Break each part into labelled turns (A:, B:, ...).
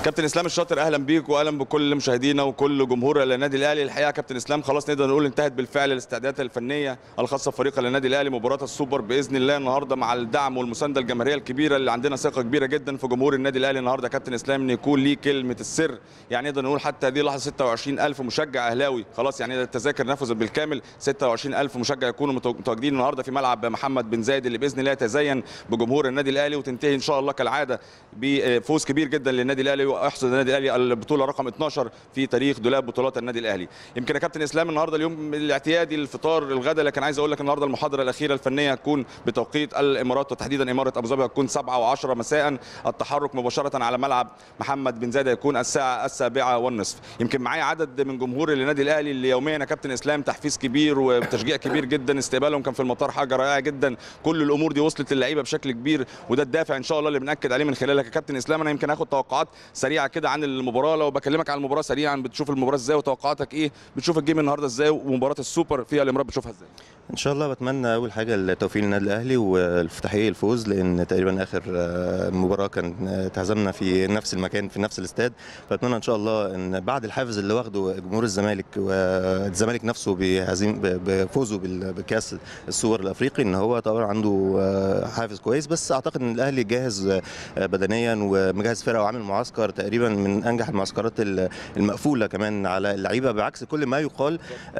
A: كابتن اسلام الشاطر اهلا بيك واهلا بكل مشاهدينا وكل جمهور النادي الاهلي الحقيقه كابتن اسلام خلاص نقدر نقول انتهت بالفعل الاستعدادات الفنيه الخاصه بفريق النادي الاهلي مباراه السوبر باذن الله النهارده مع الدعم والمسانده الجماهيريه الكبيره اللي عندنا ثقه كبيره جدا في جمهور النادي الاهلي النهارده كابتن اسلام ان يكون ليه كلمه السر يعني نقدر نقول حتى هذه اللحظه 26000 مشجع اهلاوي خلاص يعني التذاكر نفذت بالكامل 26000 مشجع يكونوا متواجدين النهارده في ملعب محمد بن زايد اللي باذن الله يتزين بجمهور النادي الاهلي وتنتهي ان شاء الله كالعاده بفوز كبير جدا للنادي الاهلي ويحصد النادي الاهلي البطوله رقم 12 في تاريخ دولاب بطولات النادي الاهلي يمكن يا كابتن اسلام النهارده اليوم الاعتيادي الفطار الغداء لكن عايز اقول لك النهارده المحاضره الاخيره الفنيه هتكون بتوقيت الامارات وتحديدا اماره ابو ظبي هتكون 7 و10 مساء التحرك مباشره على ملعب محمد بن زايد هيكون الساعه السابعه والنصف يمكن معايا عدد من جمهور النادي الاهلي اللي يوميا يا كابتن اسلام تحفيز كبير وتشجيع كبير جدا استقبالهم كان في المطار حاجه رائعه جدا كل الامور دي وصلت للعيبه بشكل كبير وده الدافع ان شاء الله اللي بناكد عليه من خلالك يا كابتن اسلام انا يمكن اخد توقعات سريعه كده عن المباراه لو بكلمك عن المباراه سريعا بتشوف المباراه ازاي وتوقعاتك ايه بتشوف الجيم النهارده ازاي ومباراه السوبر فيها الامارات بتشوفها ازاي
B: ان شاء الله بتمنى اول حاجه التوفيق للنادي الاهلي والافتتاحيه الفوز لان تقريبا اخر مباراه كان تهزمنا في نفس المكان في نفس الاستاد فاتمنى ان شاء الله ان بعد الحافز اللي واخده جمهور الزمالك والزمالك نفسه بهزيم بفوزه بكاس السوبر الافريقي ان هو طبعا عنده حافز كويس بس اعتقد ان الاهلي جاهز بدنيا ومجهز فرقه وعامل معسكر تقريبا من انجح المعسكرات المقفوله كمان على اللعيبه بعكس كل ما يقال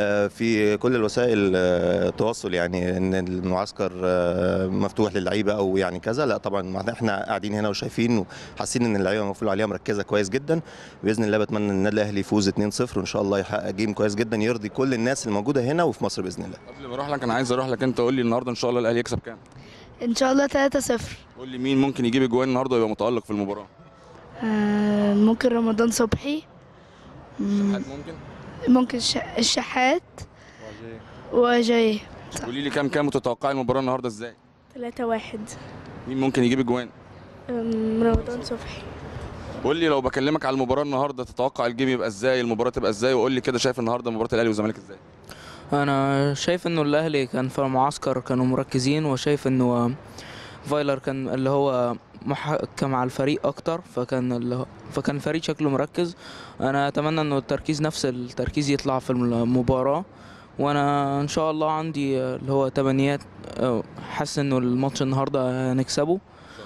B: في كل الوسائل التواصل يعني ان المعسكر مفتوح للعيبه او يعني كذا لا طبعا احنا قاعدين هنا وشايفين وحاسين ان اللعيبه مقفول عليها مركزه كويس جدا باذن الله بتمنى ان النادي الاهلي يفوز 2-0 وان شاء الله يحقق جيم كويس جدا يرضي كل الناس الموجوده هنا وفي مصر باذن الله
A: قبل ما اروح لك انا عايز اروح لك انت قول لي النهارده ان شاء الله الاهلي يكسب كام
C: ان شاء الله 3-0
A: قول لي مين ممكن يجيب اجوان النهارده ويبقى متالق في المباراه
C: آه ممكن رمضان صبحي
A: ممكن
C: ممكن الشحات وجاي
A: قولي لي كام كام وتتوقعي المباراه النهارده ازاي
C: 3 1
A: مين ممكن يجيب اجوان
C: رمضان صبحي
A: قول لي لو بكلمك على المباراه النهارده تتوقع الجيم يبقى ازاي المباراه تبقى ازاي وقول لي كده شايف النهارده مباراه الاهلي والزمالك ازاي
D: انا شايف انه الاهلي كان في المعسكر كانوا مركزين وشايف انه فايلر كان اللي هو محكم على الفريق اكتر فكان اللي هو فكان الفريق شكله مركز انا اتمنى انه التركيز نفس التركيز يطلع في المباراه وانا ان شاء الله عندي اللي هو تمنيات حاسس انه الماتش النهارده هنكسبه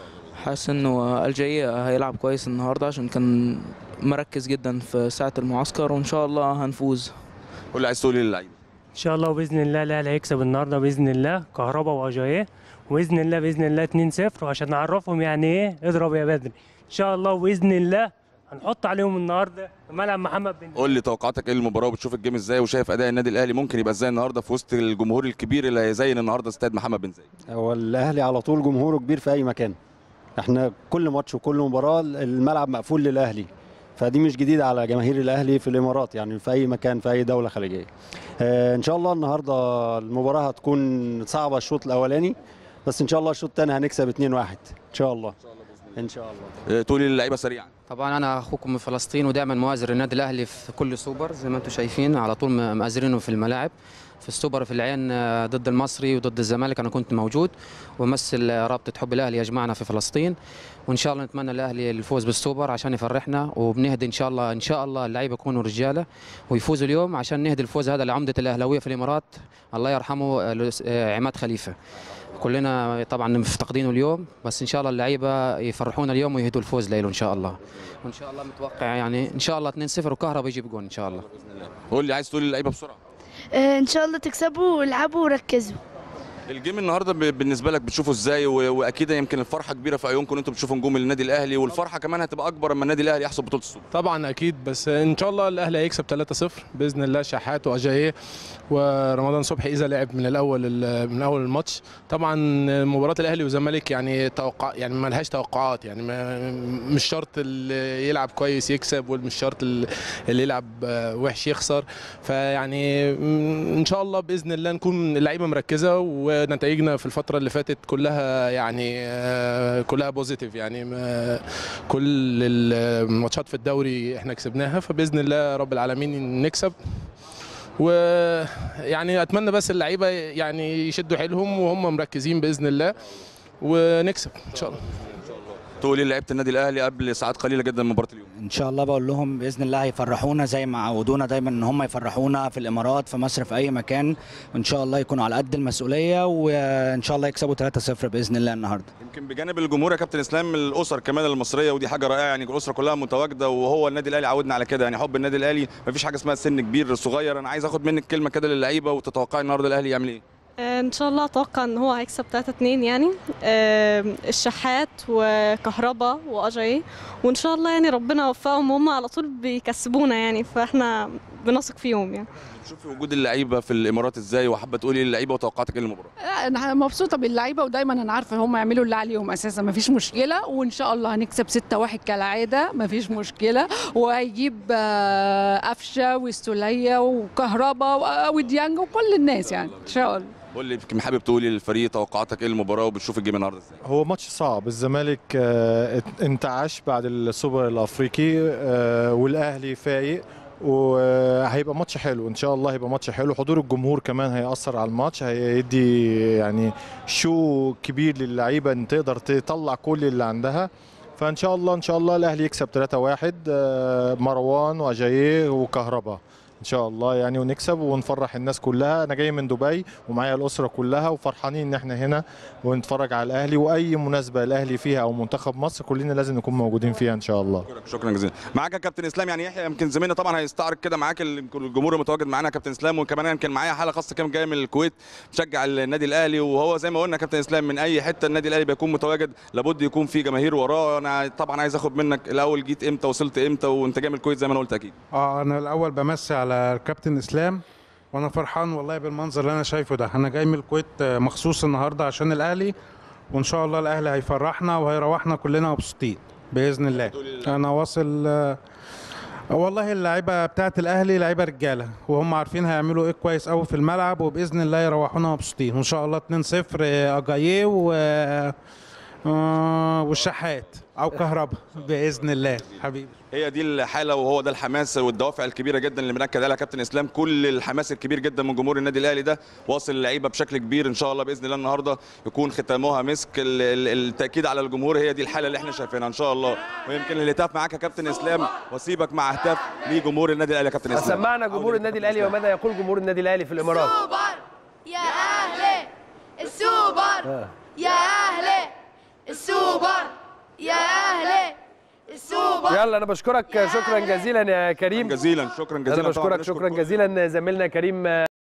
D: حاسس انه الجاي هيلعب كويس النهارده عشان كان مركز جدا في ساعه المعسكر وان شاء الله هنفوز
A: قول لي عايز تقول ايه للعيبه
E: ان شاء الله باذن الله الاهلي هيكسب النهارده باذن الله كهربا واجاييه وباذن الله باذن الله 2-0 وعشان نعرفهم يعني ايه اضرب يا بدري ان شاء الله باذن الله هنحط عليهم النهارده في ملعب محمد بن
A: قول لي توقعاتك ايه للمباراه وبتشوف الجيم ازاي وشايف اداء النادي الاهلي ممكن يبقى ازاي النهارده في وسط الجمهور الكبير اللي هيزين النهارده استاد محمد بن زايد
F: هو الاهلي على طول جمهوره كبير في اي مكان احنا كل ماتش وكل مباراه الملعب مقفول للاهلي فدي مش جديده على جماهير الاهلي في الامارات يعني في اي مكان في اي دوله خليجيه آه ان شاء الله النهارده المباراه هتكون صعبه الشوط الاولاني بس ان شاء الله الشوط الثاني هنكسب 2-1 ان شاء الله ان شاء الله
A: تقولي للعيبه سريعا
G: طبعا انا اخوكم من فلسطين ودائما مؤازر النادي الاهلي في كل سوبر زي ما انتم شايفين على طول مؤازرينه في الملاعب في السوبر في العين ضد المصري وضد الزمالك انا كنت موجود ومثل رابطه حب الاهلي يجمعنا في فلسطين وان شاء الله نتمنى الاهلي الفوز بالسوبر عشان يفرحنا وبنهدي ان شاء الله ان شاء الله اللعيبه يكونوا رجاله ويفوزوا اليوم عشان نهدي الفوز هذا لعمده الاهلاويه في الامارات الله يرحمه عماد خليفه كلنا طبعا مفتقدينه اليوم بس ان شاء الله اللعيبه يفرحونا اليوم ويهدوا الفوز ليله ان شاء الله وان شاء الله متوقع يعني ان شاء الله 2-0 وكهربا يجيب جون ان شاء الله
A: قول لي عايز تقول للعيبه بسرعه
C: ان شاء الله تكسبوا والعبوا وركزوا
A: الجيم النهارده بالنسبه لك بتشوفه ازاي واكيد يمكن الفرحه كبيره في عيونكم انتم بتشوفوا نجوم النادي الاهلي والفرحه كمان هتبقى اكبر اما النادي الاهلي يحصل بطوله السوبر
H: طبعا اكيد بس ان شاء الله الاهلي هيكسب 3-0 باذن الله شحات واجاييه ورمضان صبحي اذا لعب من الاول من اول الماتش طبعا مباراه الاهلي والزمالك يعني توقع يعني ما لهاش توقعات يعني ما مش شرط اللي يلعب كويس يكسب ومش شرط اللي يلعب وحش يخسر فيعني ان شاء الله باذن الله نكون اللعيبه مركزه ونتائجنا في الفتره اللي فاتت كلها يعني كلها بوزيتيف يعني كل الماتشات في الدوري احنا كسبناها فباذن الله رب العالمين نكسب ويعني اتمنى بس اللعيبه يعني يشدوا حيلهم وهم مركزين باذن الله ونكسب ان شاء الله
A: تقولي لعيبه النادي الاهلي قبل ساعات قليله جدا من مباراه اليوم
I: ان شاء الله بقول لهم باذن الله هيفرحونا زي ما عودونا دايما ان هم يفرحونا في الامارات في مصر في اي مكان وان شاء الله يكونوا على قد المسؤوليه وان شاء الله يكسبوا 3-0 باذن الله النهارده
A: يمكن بجانب الجمهور يا كابتن اسلام الاسر كمان المصريه ودي حاجه رائعه يعني الاسره كلها متواجده وهو النادي الاهلي عودنا على كده يعني حب النادي الاهلي مفيش حاجه اسمها سن كبير صغير انا عايز اخد منك كلمه كده للعيبه وتتوقعي النهارده الاهلي يعمل ايه
J: آه، ان شاء الله اتوقع ان هو هيكسب 3 2 يعني آه، الشحات وكهربا واجاي وان شاء الله يعني ربنا يوفقهم هم على طول بيكسبونا يعني فاحنا بنثق فيهم يعني
A: شوفي وجود اللعيبه في الامارات ازاي وحابه تقولي للعيبه وتوقعاتك ايه للمباراه
K: لا، انا مبسوطه باللعيبه ودايما انا عارفه هم يعملوا اللي عليهم اساسا مفيش مشكله وان شاء الله هنكسب 6-1 كالعاده مفيش مشكله وهيجيب آه، قفشه والسوليه وكهربا و- وديانج وكل الناس يعني ان شاء الله
A: قول لي يمكن حابب تقولي للفريق توقعاتك ايه للمباراه وبتشوف الجيم النهارده ازاي
L: هو ماتش صعب الزمالك آه، انتعش بعد السوبر الافريقي آه، والاهلي فايق وهيبقى ماتش حلو ان شاء الله هيبقى ماتش حلو حضور الجمهور كمان هيأثر على الماتش هيدي يعني شو كبير للعيبه ان تقدر تطلع كل اللي عندها فان شاء الله ان شاء الله الاهلي يكسب 3-1 آه، مروان واجاييه وكهربا ان شاء الله يعني ونكسب ونفرح الناس كلها انا جاي من دبي ومعايا الاسره كلها وفرحانين ان احنا هنا ونتفرج على الاهلي واي مناسبه الاهلي فيها او منتخب مصر كلنا لازم نكون موجودين فيها ان شاء الله
A: شكرا جزيلا معاك يا كابتن اسلام يعني يحيى يمكن زميلنا طبعا هيستعرض كده معاك الجمهور المتواجد معانا يا كابتن اسلام وكمان يمكن معايا حاله خاصه كمان جايه من الكويت مشجع النادي الاهلي وهو زي ما قلنا يا كابتن اسلام من اي حته النادي الاهلي بيكون متواجد لابد يكون في جماهير وراه انا طبعا عايز اخد منك الاول جيت امتى وصلت امتى وانت جاي من الكويت زي ما انا قلت اكيد
M: اه انا الاول بمسي على الكابتن اسلام وانا فرحان والله بالمنظر اللي انا شايفه ده انا جاي من الكويت آه، مخصوص النهارده عشان الاهلي وان شاء الله الاهلي هيفرحنا وهيروحنا كلنا مبسوطين باذن الله انا واصل آه، والله اللعيبه بتاعت الاهلي لعيبه رجاله وهم عارفين هيعملوا ايه كويس قوي في الملعب وباذن الله يروحونا مبسوطين وان شاء الله 2-0 آه، اجاييه و آه، والشحات او كهربا باذن الله حبيبي
A: هي دي الحاله وهو ده الحماس والدوافع الكبيره جدا اللي بنأكد عليها كابتن اسلام كل الحماس الكبير جدا من جمهور النادي الاهلي ده واصل اللعيبه بشكل كبير ان شاء الله باذن الله النهارده يكون ختامها مسك ال- ال- التاكيد على الجمهور هي دي الحاله اللي احنا شايفينها ان شاء الله ويمكن الهتاف معاك يا كابتن اسلام واسيبك مع هتاف لجمهور النادي الاهلي يا كابتن اسلام
N: سمعنا جمهور النادي الاهلي وماذا يقول جمهور النادي الاهلي في الامارات
C: يا اهلي السوبر يا اهلي السوبر يا اهلي السوبر
N: يلا انا بشكرك شكرا جزيلا يا كريم
A: جزيلا شكرا جزيلا
N: انا
A: طبعاً
N: بشكرك
A: بنشكر
N: شكرا
A: كل-
N: جزيلا زميلنا كريم